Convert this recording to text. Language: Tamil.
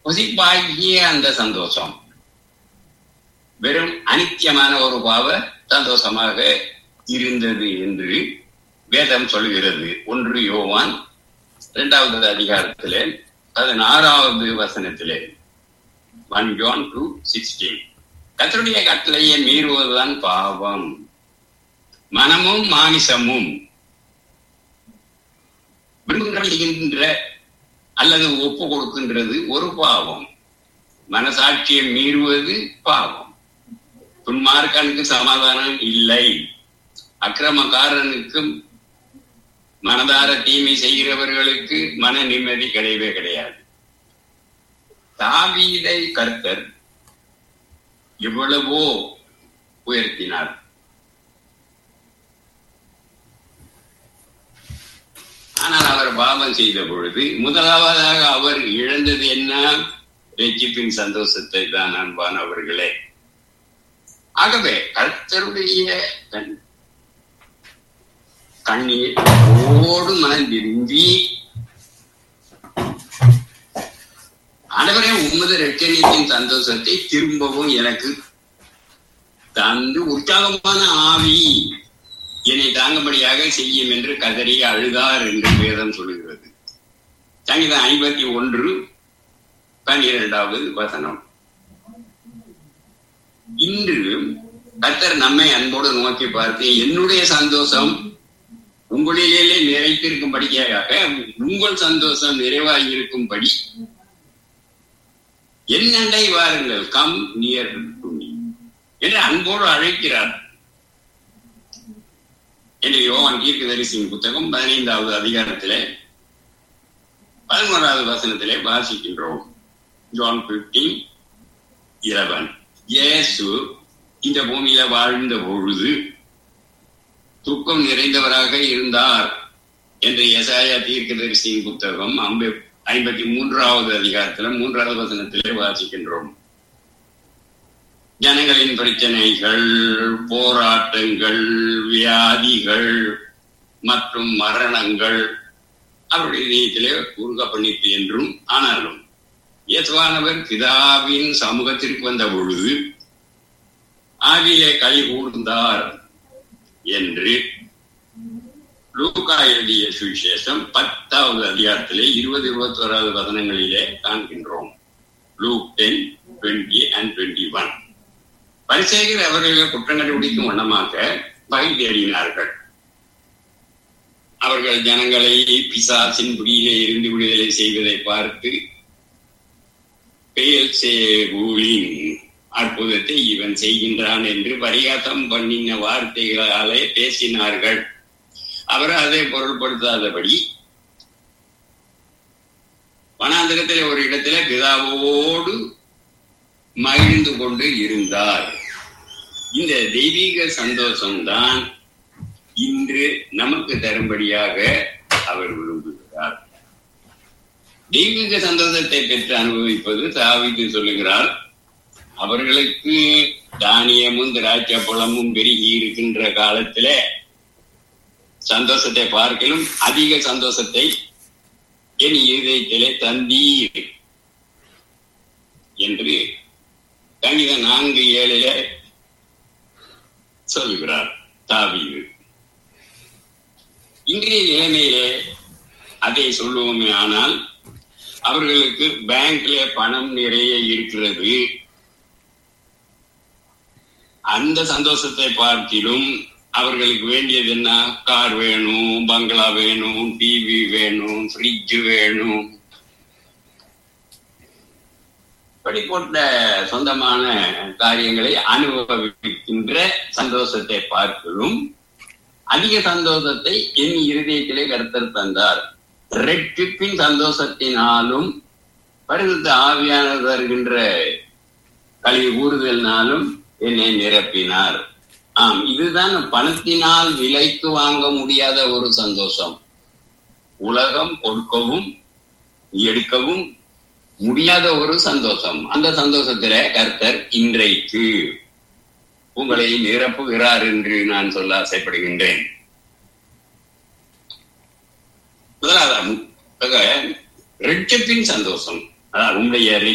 புசிப்பாகிய அந்த சந்தோஷம் வெறும் அனித்தியமான ஒரு பாவ சந்தோஷமாக இருந்தது என்று வேதம் சொல்கிறது ஒன்று யோவான் இரண்டாவது அதிகாரத்திலே பதினாறாவது வசனத்திலே ஒன் ஜான் டூ சிக்ஸ்டீன் கத்தருடைய கட்டளையை மீறுவதுதான் பாவம் மனமும் மாமிசமும் விரும்புகின்ற அல்லது ஒப்பு கொடுக்கின்றது ஒரு பாவம் மனசாட்சியை மீறுவது பாவம் துன்மார்க்கனுக்கு சமாதானம் இல்லை அக்கிரமக்காரனுக்கும் மனதார தீமை செய்கிறவர்களுக்கு மன நிம்மதி கிடையவே கிடையாது தாவீதை கர்த்தர் எவ்வளவோ உயர்த்தினார் ஆனால் அவர் பாவம் செய்த பொழுது முதலாவதாக அவர் இழந்தது என்ன ரட்சிப்பின் சந்தோஷத்தை தான் அன்பானவர்களே ஆகவே கர்த்தருடைய கண் கண்ணீர் ஓடு மனம் திரும்பி ஆண்டவரே உமது ரட்சணியத்தின் சந்தோஷத்தை திரும்பவும் எனக்கு தந்து உற்சாகமான ஆவி என்னை தாங்கும்படியாக செய்யும் என்று கதறி அழுதார் என்று வேதம் சொல்லுகிறது சங்கீதம் ஐம்பத்தி ஒன்று பன்னிரெண்டாவது வசனம் இன்று கத்தர் நம்மை அன்போடு நோக்கி பார்த்து என்னுடைய சந்தோஷம் உங்களிலே நிறைத்திருக்கும்படியாக உங்கள் சந்தோஷம் நிறைவாகி இருக்கும்படி என்னண்டை வாருங்கள் கம் நியர் என்று அன்போடு அழைக்கிறார் என்று யோவான் தீர்க்கதரிசியின் புத்தகம் பதினைந்தாவது அதிகாரத்திலே பதினோராவது வசனத்திலே வாசிக்கின்றோம் ஜான் பிப்டீன் இலவன் இயேசு இந்த பூமியில வாழ்ந்த பொழுது துக்கம் நிறைந்தவராக இருந்தார் என்ற எசாயா தீர்க்கதரிசியின் புத்தகம் அம்ப ஐம்பத்தி மூன்றாவது அதிகாரத்துல மூன்றாவது வசனத்திலே வாசிக்கின்றோம் ஜனங்களின் பிரச்சனைகள் போராட்டங்கள் வியாதிகள் மற்றும் மரணங்கள் அவருடைய இதயத்திலே உருக பண்ணிட்டு என்றும் ஆனாலும் இயேசுவானவர் பிதாவின் சமூகத்திற்கு வந்த பொழுது ஆவிலே கை கூர்ந்தார் என்று லூகா எழுதிய சுவிசேஷம் பத்தாவது அதிகாரத்திலே இருபது இருபத்தி ஓராவது வசனங்களிலே காண்கின்றோம் Luke ten twenty and twenty one பரிசேகர் அவர்களை குற்றம் கண்டுபிடிக்கும் வண்ணமாக பகை தேடினார்கள் அவர்கள் ஜனங்களை பிசாசின் பிடியிலே இருந்து விடுதலை செய்வதை பார்த்து பெயல் சேகூலின் அற்புதத்தை இவன் செய்கின்றான் என்று பரிகாசம் பண்ணின வார்த்தைகளாலே பேசினார்கள் அவர் அதை பொருள்படுத்தாதபடி வனாந்திரத்திலே ஒரு இடத்திலே பிதாவோடு மகிழ்ந்து கொண்டு இருந்தார் இந்த தெய்வீக சந்தோஷம்தான் இன்று நமக்கு தரும்படியாக அவர் விரும்புகிறார் தெய்வீக சந்தோஷத்தை பெற்று அனுபவிப்பது தாவிக்கு சொல்லுகிறார் அவர்களுக்கு தானியமும் திராட்சை பழமும் பெருகி இருக்கின்ற காலத்தில சந்தோஷத்தை பார்க்கலும் அதிக சந்தோஷத்தை என் இதயத்திலே தந்தீர் என்று கணித நான்கு ஏழில சொல்லுகிறார் தாவீது இன்றைய நிலைமையிலே அதை சொல்லுவோமே ஆனால் அவர்களுக்கு பேங்க்ல பணம் நிறைய இருக்கிறது அந்த சந்தோஷத்தை பார்த்திலும் அவர்களுக்கு வேண்டியது என்ன கார் வேணும் பங்களா வேணும் டிவி வேணும் ஃப்ரிட்ஜ் வேணும் இப்படிப்பட்ட சொந்தமான காரியங்களை அனுபவிக்கின்ற சந்தோஷத்தை பார்க்கலும் அதிக சந்தோஷத்தை என் இருதயத்திலே கருத்தர் தந்தார் ரெட்டிப்பின் சந்தோஷத்தினாலும் பரிசுத்த ஆவியானவர் வருகின்ற கல்வி கூறுதலினாலும் என்னை நிரப்பினார் ஆம் இதுதான் பணத்தினால் விலைக்கு வாங்க முடியாத ஒரு சந்தோஷம் உலகம் கொடுக்கவும் எடுக்கவும் முடியாத ஒரு சந்தோஷம் அந்த சந்தோஷத்தில கர்த்தர் இன்றைக்கு உங்களை நிரப்புகிறார் என்று நான் சொல்ல ஆசைப்படுகின்றேன் முதலாவது ரட்சத்தின் சந்தோஷம் அதாவது உங்களுடைய